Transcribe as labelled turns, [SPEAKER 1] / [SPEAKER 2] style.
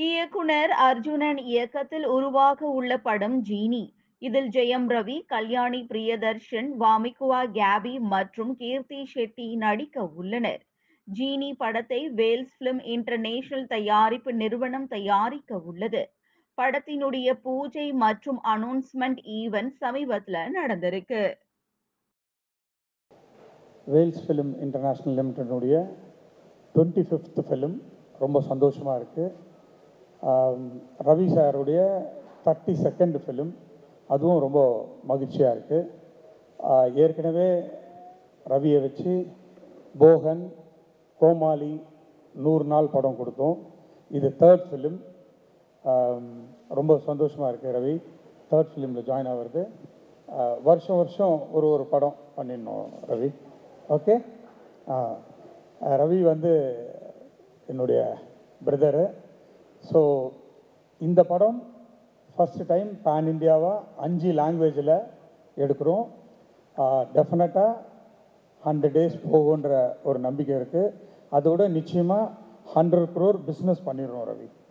[SPEAKER 1] இயக்குனர் அர்ஜுனன் இயக்கத்தில் உருவாக உள்ள படம் ஜீனி இதில் ஜெயம் ரவி கல்யாணி பிரியதர்ஷன் வாமிகுவா கேபி மற்றும் கீர்த்தி ஷெட்டி நடிக்க உள்ளனர் ஜீனி படத்தை வேல்ஸ் பிலிம் இன்டர்நேஷனல் தயாரிப்பு நிறுவனம் தயாரிக்க உள்ளது படத்தினுடைய பூஜை மற்றும் அனௌன்ஸ்மெண்ட் ஈவென்ட் சமீபத்தில் நடந்திருக்கு
[SPEAKER 2] வேல்ஸ் ஃபிலிம் இன்டர்நேஷ்னல் லிமிட்டனுடைய டுவெண்ட்டி ஃபிஃப்த் ஃபிலிம் ரொம்ப சந்தோஷமாக இருக்குது ரவி சாருடைய தேர்ட்டி செகண்ட் ஃபிலிம் அதுவும் ரொம்ப மகிழ்ச்சியாக இருக்குது ஏற்கனவே ரவியை வச்சு போகன் கோமாளி நூறு நாள் படம் கொடுத்தோம் இது தேர்ட் ஃபிலிம் ரொம்ப சந்தோஷமாக இருக்குது ரவி தேர்ட் ஃபிலிமில் ஜாயின் ஆகிறது ஆஹ் வருஷம் வருஷம் ஒரு ஒரு படம் பண்ணிடணும் ரவி ஓகே ரவி வந்து என்னுடைய பிரதரு ஸோ இந்த படம் ஃபஸ்ட்டு டைம் பேன் இந்தியாவாக அஞ்சு லாங்குவேஜில் எடுக்கிறோம் டெஃபினட்டாக ஹண்ட்ரட் டேஸ் போகுன்ற ஒரு நம்பிக்கை இருக்குது அதோட நிச்சயமாக ஹண்ட்ரட் க்ரோர் பிஸ்னஸ் பண்ணிடுறோம் ரவி